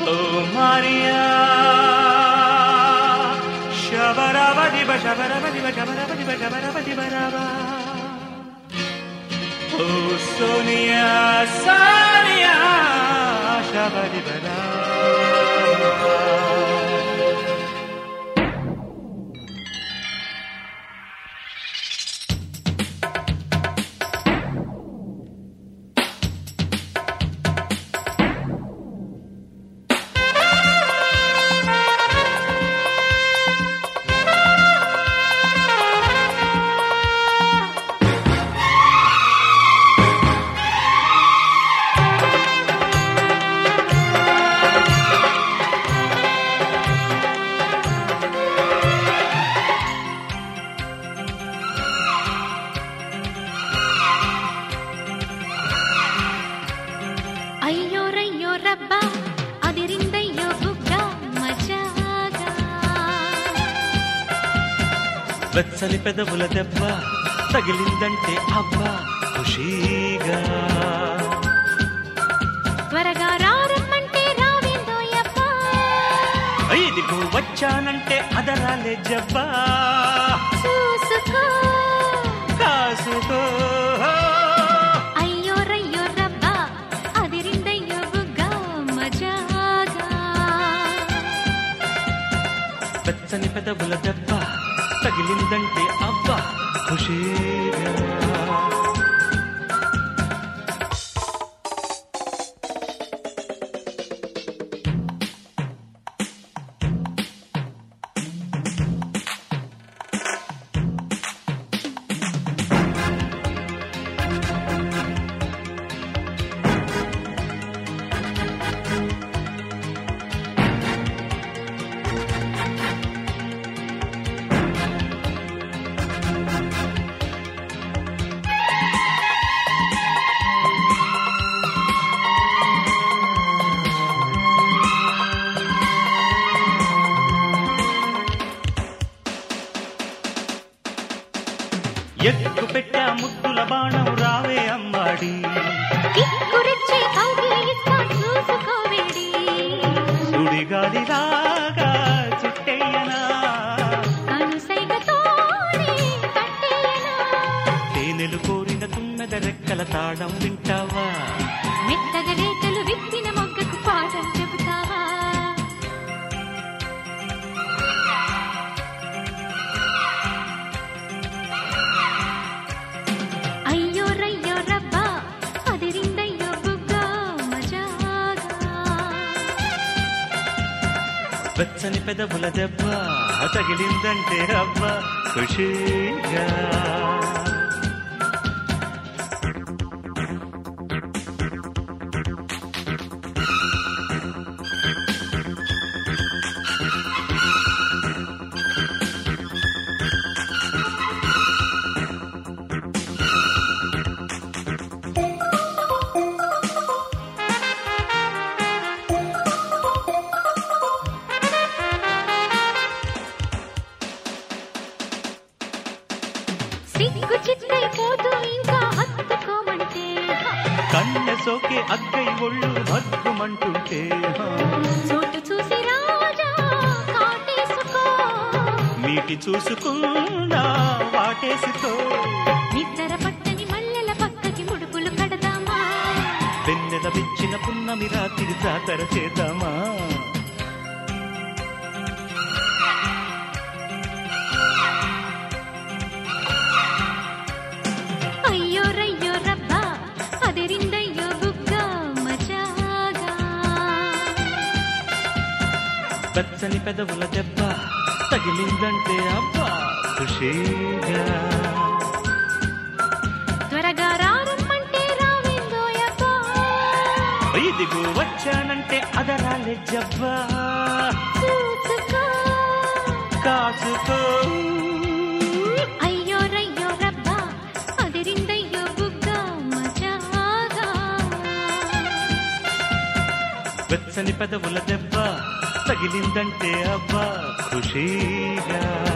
Oh Maria, shabarabadiba, shabarabadiba, shabarabadiba, shabarabadiba, raba. Oh Sonia, Sonia, shabadiba, raba. అయ్యో రయ్యో రబ్బా అదిరిందయ్యో బుగ్గ మజాగా వెచ్చని పెదవుల దెబ్బ తగిలిందంటే అబ్బా ఖుషీగా త్వరగా రారమ్మంటే రావేందోయబ్బా ఇదిగో వచ్చానంటే అదరాలే జబ్బా చూసుకో కాసుకో అయ్యో రయ్యో రబ్బా అదిరిందయ్యో బుగ్గ మజాగా వెచ్చని పెదవుల దెబ్బ తగిలిందంటే అబ్బా ఖుషీగా ఎక్కు పెట్టా ముద్దుల బాణం రావే అమ్మాడి కిక్కురిచ్చే కౌగిలి ఇస్తా చూసుకోవేడి సుడిగాలిలాగా చుట్టేయనా కనుసైగతోనే కట్టేయనా తేనెలు కోరిన తున్నగ రెక్కల తాళం వింటావా మెత్తగా రేఖలు విప్పిన మొగ్గకు పాఠం చెబుతావా అయ్యో రయ్యో రబ్బా అదిరిందయ్యో బుగ్గ మజాగా వెచ్చని పెదవుల దెబ్బ తగిలిందంటే అబ్బా ఖుషీగా సిగ్గు చిత్తైపోతూ ఇంకా హత్తుకోమంటే కన్నె సోకే అగ్గై ఒళ్ళు భగ్గుమంటుంటే హా. చోటు చూసి రాజా కాటేసుకో నీటి చూసుకున్నా వాటేసుకో నిద్ర పట్టని మల్లెల పక్కకి ముడుపులు కడదామా వెన్నెల విచ్చిన పున్నమి రాత్రి జాతర చేద్దామా అయ్యో రయ్యో రబ్బా అదిరిందయ్యో బుగ్గ మజాగా వెచ్చని పెదవుల దెబ్బ తగిలిందంటే అబ్బా ఖుషీగా త్వరగా రారమ్మంటే రావేందోయబ్బా ఇదిగో వచ్చానంటే అదరాలే జబ్బా చూసుకో కాసుకో అయ్యో రయ్యో రబ్బా అదిరిందయ్యో బుగ్గ మజాగా వెచ్చని పెదవుల దెబ్బ తగిలిందంటే అబ్బా ఖుషీగా